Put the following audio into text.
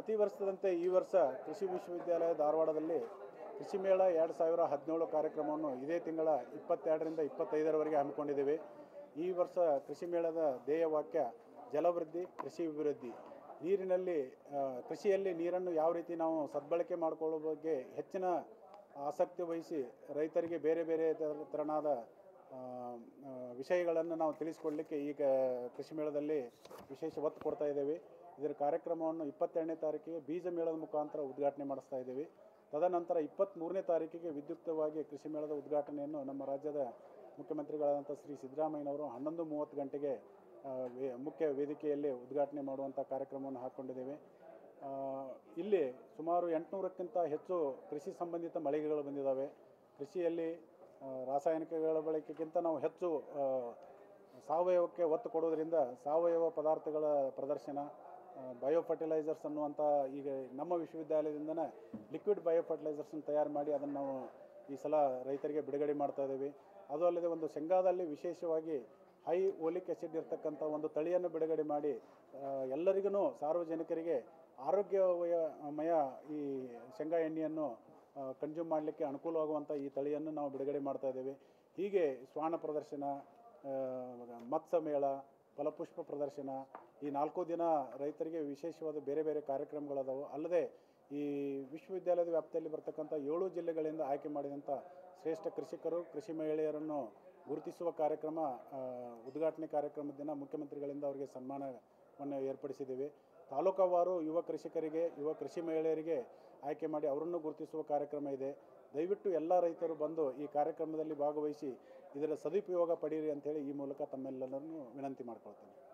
ಪ್ರತಿ ವರ್ಷದಂತೆ ಈ ವರ್ಷ ಕೃಷಿ ವಿಶ್ವವಿದ್ಯಾಲಯ ಧಾರವಾಡದಲ್ಲಿ ಕೃಷಿ ಮೇಳ ಎರಡು ಸಾವಿರ ಹದಿನೇಳು ಕಾರ್ಯಕ್ರಮವನ್ನು ಇದೇ ತಿಂಗಳ ಇಪ್ಪತ್ತೆರಡರಿಂದ ಇಪ್ಪತ್ತೈದರವರೆಗೆ ಹಮ್ಮಿಕೊಂಡಿದ್ದೇವೆ ಈ ವರ್ಷ ಕೃಷಿ ಮೇಳದ ಧ್ಯೇಯ ವಾಕ್ಯ ಜಲವೃದ್ಧಿ ಕೃಷಿ ಅಭಿವೃದ್ಧಿ ನೀರಿನಲ್ಲಿ ಆ, ಕೃಷಿಯಲ್ಲಿ ನೀರನ್ನು ಯಾವ ರೀತಿ ನಾವು ಸದ್ಬಳಕೆ ಮಾಡಿಕೊಳ್ಳೋ ಬಗ್ಗೆ ಹೆಚ್ಚಿನ ಆಸಕ್ತಿ ವಹಿಸಿ ರೈತರಿಗೆ ಬೇರೆ ಬೇರೆ ತರ- ತೆರನಾದ ಆ, ಆ, ವಿಷಯಗಳನ್ನು ನಾವು ತಿಳಿಸ್ಕೊಡ್ಲಿಕ್ಕೆ ಈಗ ಕೃಷಿ ಮೇಳದಲ್ಲಿ ವಿಶೇಷ ಒತ್ತು ಕೊಡ್ತಾ ಇದ್ದೇವೆ ಇದರ ಕಾರ್ಯಕ್ರಮವನ್ನು ಇಪ್ಪತ್ತೆರಡನೇ ತಾರೀಕಿಗೆ ಬೀಜ ಮೇಳದ ಮುಖಾಂತರ ಉದ್ಘಾಟನೆ ಮಾಡಿಸ್ತಾ ಇದ್ದೀವಿ ತದನಂತರ ಇಪ್ಪತ್ತ್ಮೂರನೇ ತಾರೀಕಿಗೆ ವಿದ್ಯುಕ್ತವಾಗಿ ಕೃಷಿ ಮೇಳದ ಉದ್ಘಾಟನೆಯನ್ನು ನಮ್ಮ ರಾಜ್ಯದ ಮುಖ್ಯಮಂತ್ರಿಗಳಾದಂಥ ಶ್ರೀ ಸಿದ್ದರಾಮಯ್ಯನವರು ಹನ್ನೊಂದು ಮೂವತ್ತು ಗಂಟೆಗೆ ಆ, ವೇ- ಮುಖ್ಯ ವೇದಿಕೆಯಲ್ಲಿ ಉದ್ಘಾಟನೆ ಮಾಡುವಂಥ ಕಾರ್ಯಕ್ರಮವನ್ನು ಹಾಕ್ಕೊಂಡಿದ್ದೇವೆ ಆ, ಇಲ್ಲಿ ಸುಮಾರು ಎಂಟುನೂರಕ್ಕಿಂತ ಹೆಚ್ಚು ಕೃಷಿ ಸಂಬಂಧಿತ ಮಳಿಗೆಗಳು ಬಂದಿದ್ದಾವೆ ಕೃಷಿಯಲ್ಲಿ ಆ, ರಾಸಾಯನಿಕಗಳ ಬಳಕೆಗಿಂತ ನಾವು ಹೆಚ್ಚು ಆ, ಸಾವಯವಕ್ಕೆ ಒತ್ತು ಕೊಡೋದ್ರಿಂದ ಸಾವಯವ ಪದಾರ್ಥಗಳ ಪ್ರದರ್ಶನ ಬಯೋ ಫರ್ಟಿಲೈಸರ್ಸ್ ಅನ್ನುವಂಥ ಈಗ ನಮ್ಮ ವಿಶ್ವವಿದ್ಯಾಲಯದಿಂದನೇ ಲಿಕ್ವಿಡ್ ಬಯೋ ಫರ್ಟಿಲೈಸರ್ಸನ್ನು ತಯಾರು ಮಾಡಿ ಅದನ್ನು ನಾವು ಈ ಸಲ ರೈತರಿಗೆ ಬಿಡುಗಡೆ ಮಾಡ್ತಾ ಇದ್ದೀವಿ ಅದು ಅಲ್ಲದೆ ಒಂದು ಶೇಂಗಾದಲ್ಲಿ ವಿಶೇಷವಾಗಿ ಹೈ ಓಲಿಕ್ ಆಸಿಡ್ ಇರ್ತಕ್ಕಂಥ ಒಂದು ತಳಿಯನ್ನು ಬಿಡುಗಡೆ ಮಾಡಿ ಎಲ್ಲರಿಗೂ ಸಾರ್ವಜನಿಕರಿಗೆ ಆರೋಗ್ಯಮಯ ಈ ಶೇಂಗಾ ಎಣ್ಣೆಯನ್ನು ಕನ್ಸ್ಯೂಮ್ ಮಾಡಲಿಕ್ಕೆ ಅನುಕೂಲವಾಗುವಂಥ ಈ ತಳಿಯನ್ನು ನಾವು ಬಿಡುಗಡೆ ಮಾಡ್ತಾ ಇದ್ದೇವೆ ಹೀಗೆ ಶ್ವಾನ ಪ್ರದರ್ಶನ ಆ, ಮತ್ಸ್ಯ ಮೇಳ ಫಲಪುಷ್ಪ ಪ್ರದರ್ಶನ ಈ ನಾಲ್ಕು ದಿನ ರೈತರಿಗೆ ವಿಶೇಷವಾದ ಬೇರೆ ಬೇರೆ ಕಾರ್ಯಕ್ರಮಗಳದಾವು ಅಲ್ಲದೆ ಈ ವಿಶ್ವವಿದ್ಯಾಲಯದ ವ್ಯಾಪ್ತಿಯಲ್ಲಿ ಬರ್ತಕ್ಕಂಥ ಏಳು ಜಿಲ್ಲೆಗಳಿಂದ ಆಯ್ಕೆ ಮಾಡಿದಂಥ ಶ್ರೇಷ್ಠ ಕೃಷಿಕರು ಕೃಷಿ ಮಹಿಳೆಯರನ್ನು ಗುರುತಿಸುವ ಕಾರ್ಯಕ್ರಮ ಆ, ಉದ್ಘಾಟನೆ ಕಾರ್ಯಕ್ರಮದ ದಿನ ಮುಖ್ಯಮಂತ್ರಿಗಳಿಂದ ಅವರಿಗೆ ಸನ್ಮಾನವನ್ನು ಏರ್ಪಡಿಸಿದ್ದೀವಿ ತಾಲೂಕವಾರು ಯುವ ಕೃಷಿಕರಿಗೆ ಯುವ ಕೃಷಿ ಮಹಿಳೆಯರಿಗೆ ಆಯ್ಕೆ ಮಾಡಿ ಅವರನ್ನು ಗುರುತಿಸುವ ಕಾರ್ಯಕ್ರಮ ಇದೆ ದಯವಿಟ್ಟು ಎಲ್ಲ ರೈತರು ಬಂದು ಈ ಕಾರ್ಯಕ್ರಮದಲ್ಲಿ ಭಾಗವಹಿಸಿ ಇದರ ಸದುಪಯೋಗ ಪಡೀರಿ ಅಂತೇಳಿ ಈ ಮೂಲಕ ತಮ್ಮೆಲ್ಲರನ್ನು ವಿನಂತಿ ಮಾಡ್ಕೊಳ್ತೇನೆ